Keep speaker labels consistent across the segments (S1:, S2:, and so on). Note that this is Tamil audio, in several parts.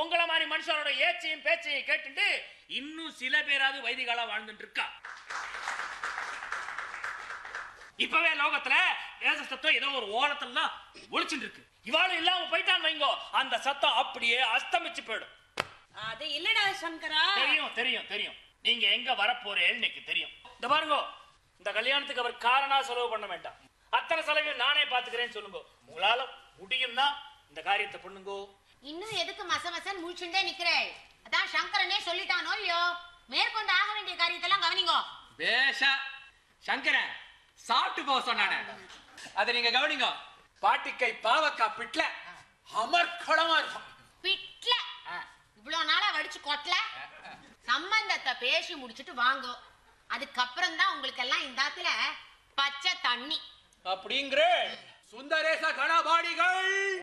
S1: உங்கள மாதிரி மனுஷனோட ஏச்சையும் பேச்சையும் கேட்டுட்டு இன்னும் சில பேராவது வைதிகாலா வாழ்ந்துட்டு இருக்கா இப்பவே லோகத்துல வேத சத்தம் ஏதோ ஒரு ஓரத்துல தான் ஒழிச்சுட்டு இருக்கு இவாளும் இல்லாம போயிட்டான்னு வைங்கோ அந்த சத்தம் அப்படியே அஸ்தமிச்சு போயிடும்
S2: அது இல்லடா சங்கரா
S1: தெரியும் தெரியும் தெரியும் நீங்க எங்க வரப்போறேன்னு எனக்கு தெரியும் இந்த பாருங்க இந்த கல்யாணத்துக்கு அவர் காரணா செலவு பண்ண வேண்டாம் அத்தனை செலவையும் நானே பாத்துக்கிறேன்னு சொல்லுங்க உங்களால முடியும்னா இந்த காரியத்தை பண்ணுங்கோ
S3: இன்னும் எதுக்கு மச மசன் முழிச்சுட்டே நிக்கிறேள் அதான் சங்கரனே சொல்லிட்டானோ இல்லையோ மேற்கொண்டு ஆக வேண்டிய காரியத்தெல்லாம் கவனிங்கோ
S4: பேஷா சங்கரன் சாப்பிட்டு போக சொன்னானே அதை நீங்க கவனிங்க பாட்டிக்கை பாவக்கா பிட்ல அமர்க்களமா இருக்கும்
S3: பிட்ல இவ்வளவு நாளா வடிச்சு கொட்டல சம்பந்தத்தை பேசி முடிச்சிட்டு வாங்கோ அதுக்கப்புறம் தான் உங்களுக்கு எல்லாம் இந்த ஆத்துல பச்சை தண்ணி
S4: அப்படிங்கிற சுந்தரேச கணபாடிகள்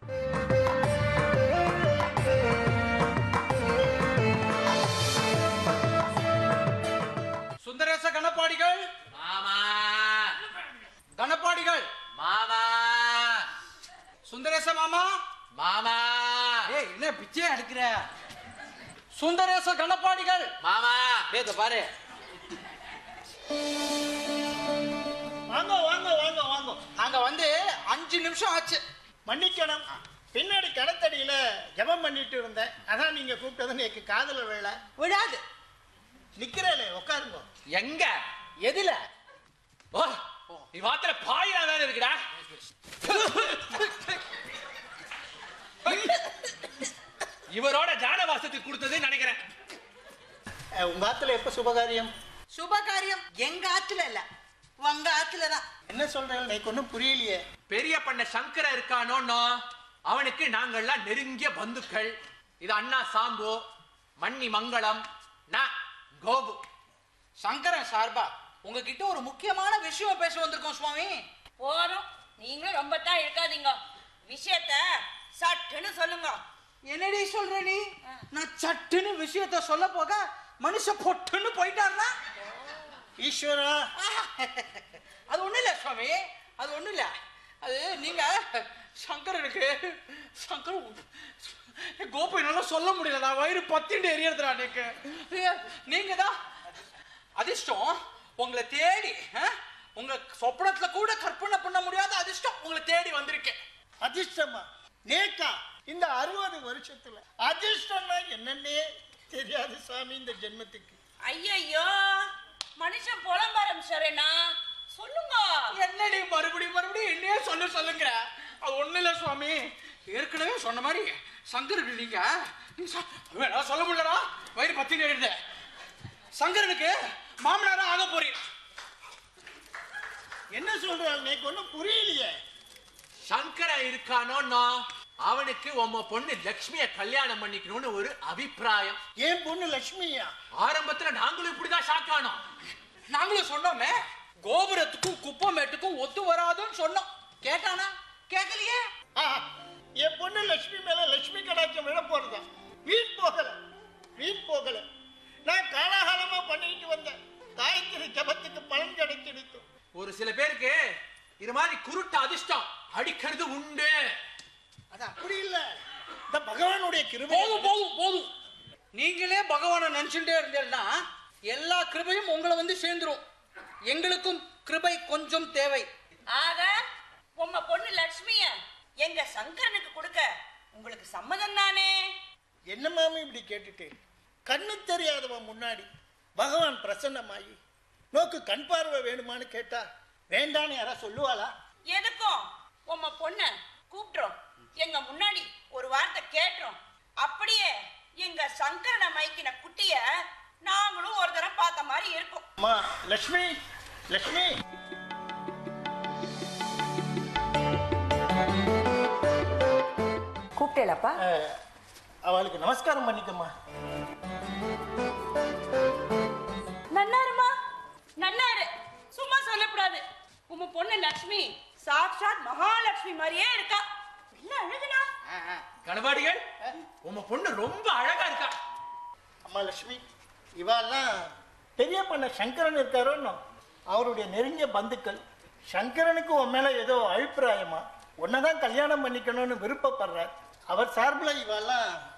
S4: சுந்தரேச கணப்பாடிகள் மாமா கணப்பாடிகள் மாமா சுந்தரேச மாமா மாமா
S5: ஏய் என்ன பிச்சை எடுக்கிற
S4: சுந்தரேச கணப்பாடிகள் மாமா
S5: ஏய் இத பாரு
S6: வாங்க வாங்க வாங்க வாங்க
S5: அங்க வந்து அஞ்சு நிமிஷம் ஆச்சு
S6: மன்னிக்கணும் பின்னாடி கடத்தடியில ஜெபம் பண்ணிட்டு இருந்தேன் அதான் நீங்க கூப்பிட்டது எனக்கு காதல வேலை
S5: விடாது
S6: நிக்கிறேனே உட்காருங்க
S4: எங்க
S5: எதுல
S4: ஓ இவாத்துல பாயிரா வேற இருக்குடா இவரோட ஜானவாசத்துக்கு கொடுத்தது நினைக்கிறேன்
S6: அஹ், உங்க ஆத்துல எப்ப சுபகாரியம்
S7: சுபகாரியம் எங்க ஆத்துல இல்ல உங்க ஆத்துல தான்
S6: என்ன சொல்றேன் எனக்கு ஒன்றும் புரியலையே
S4: பெரிய பண்ண சங்கர இருக்கானோன்னோ அவனுக்கு நாங்கள்லாம் நெருங்கிய பந்துக்கள் இது அண்ணா சாம்பு மண்ணி மங்களம் நான் கோபு
S5: சங்கரன் சார்பா உங்ககிட்ட ஒரு முக்கியமான விஷயம் பேச வந்திருக்கோம் சுவாமி
S2: போதும் நீங்களும் ரொம்ப தான் இருக்காதீங்க விஷயத்த சட்டுன்னு சொல்லுங்க
S7: என்னடி சொல்ற நீ நான் சட்டுன்னு விஷயத்த சொல்ல போக மனுஷன் பொட்டுன்னு போயிட்டாருனா
S6: ஈஸ்வரா
S5: அது ஒண்ணும் இல்ல சுவாமி அது ஒண்ணும் இல்ல அது நீங்க சங்கரனுக்கு சங்கர் கோபு என்னால சொல்ல முடியல நான் வயிறு பத்திண்டு எரியறதுடா நீங்க நீங்க தான் அதிர்ஷ்டம் உங்களை தேடி ஆ? உங்க சொப்பனத்துல கூட கற்பனை பண்ண முடியாத அதிர்ஷ்டம் உங்களை தேடி வந்திருக்கேன்
S6: அதிர்ஷ்டமா நேக்கா இந்த அறுபது வருஷத்துல அதிர்ஷ்டம்னா என்னன்னே தெரியாது சாமி இந்த ஜென்மத்துக்கு
S2: ஐயையோ மனுஷன் புலம்ப ஆரம்பிச்சாரேண்ணா சொல்லுங்க
S5: என்னடி மறுபடியும் மறுபடியும் என்னையே சொல்ல சொல்லுங்கிற அது ஒண்ணு இல்ல சுவாமி ஏற்கனவே சொன்ன மாதிரி சங்கருக்கு நீங்க நீங்க சொ- வேணா சொல்ல முடியலடா வயிறு பத்தி எழுத சங்கரனுக்கு மாமனாரா ஆக போறீங்க
S6: என்ன சொல்றாள் எனக்கு ஒன்றும் புரியலையே
S4: சங்கர இருக்கானோன்னோ அவனுக்கு உம்ம பொண்ணு லக்ஷ்மிய கல்யாணம் பண்ணிக்கணும்னு ஒரு அபிப்பிராயம்
S6: ஏன் பொண்ணு லட்சுமியா
S4: ஆரம்பத்துல நாங்களும் இப்படிதான் ஷாக் ஆனோம்
S5: நாங்களும் சொன்னோமே கோபுரத்துக்கும் குப்பமேட்டுக்கும் ஒத்து வராதுன்னு சொன்னோம் கேட்டானா கேட்கலையே
S6: ஆ, என் பொண்ணு லட்சுமி மேல லட்சுமி கடாட்சம் விழ போறதா வீண் போகல வீண் போகல நான் காலாகாலமா பண்ணிட்டு வந்தேன் காயத்ரி ஜபத்துக்கு பலன் கிடைச்சிடுத்து
S4: ஒரு சில பேருக்கு இது மாதிரி குருட்டு அதிர்ஷ்டம் அடிக்கிறது உண்டு
S6: அது அப்படி இல்ல இந்த பகவானுடைய கிருபை
S5: போதும் போதும் போதும் நீங்களே பகவானை நினைச்சுட்டே இருந்தேன்னா எல்லா கிருபையும் உங்களை வந்து சேர்ந்துரும் எங்களுக்கும் கிருபை கொஞ்சம் தேவை
S2: ஆக உம்ம பொண்ணு லட்சுமிய எங்க சங்கரனுக்கு கொடுக்க உங்களுக்கு சம்மதம் தானே
S6: என்ன மாமி இப்படி கேட்டுட்டு கண்ணு தெரியாதவன் முன்னாடி பகவான் பிரசன்னமாயி நோக்கு கண் பார்வை வேணுமான்னு கேட்டா வேண்டான்னு யாரா சொல்லுவாளா
S2: எதுக்கும் உம்ம பொண்ண கூப்பிட்டுறோம் எங்க முன்னாடி ஒரு வார்த்தை கேட்டுறோம் அப்படியே எங்க சங்கரனை மைக்கின குட்டிய நாங்களும் ஒரு தரம் பார்த்த மாதிரி இருக்கும்
S6: அம்மா லட்சுமி லட்சுமி
S8: கூப்பிட்டேலப்பா
S6: அஹ், அவளுக்கு நமஸ்காரம் பண்ணிக்கம்மா
S2: நன்னாருமா நன்னாரு சும்மா சொல்லக்கூடாது உம்ம பொண்ணு லட்சுமி சாட்சாத் மகாலட்சுமி மாதிரியே இருக்கா என்ன அழகுனா
S4: கணவாடிகள் உம்ம பொண்ணு ரொம்ப அழகா இருக்கா
S6: அம்மா லட்சுமி இவாள்லாம் பெரிய பண்ண சங்கரன் இருக்காரோன்னு அவருடைய நெருங்கிய பந்துக்கள் சங்கரனுக்கு உன் மேல ஏதோ அபிப்பிராயமா உன்னதான் கல்யாணம் பண்ணிக்கணும்னு விருப்பப்படுறார் அவர் சார்பில் இவாள்லாம்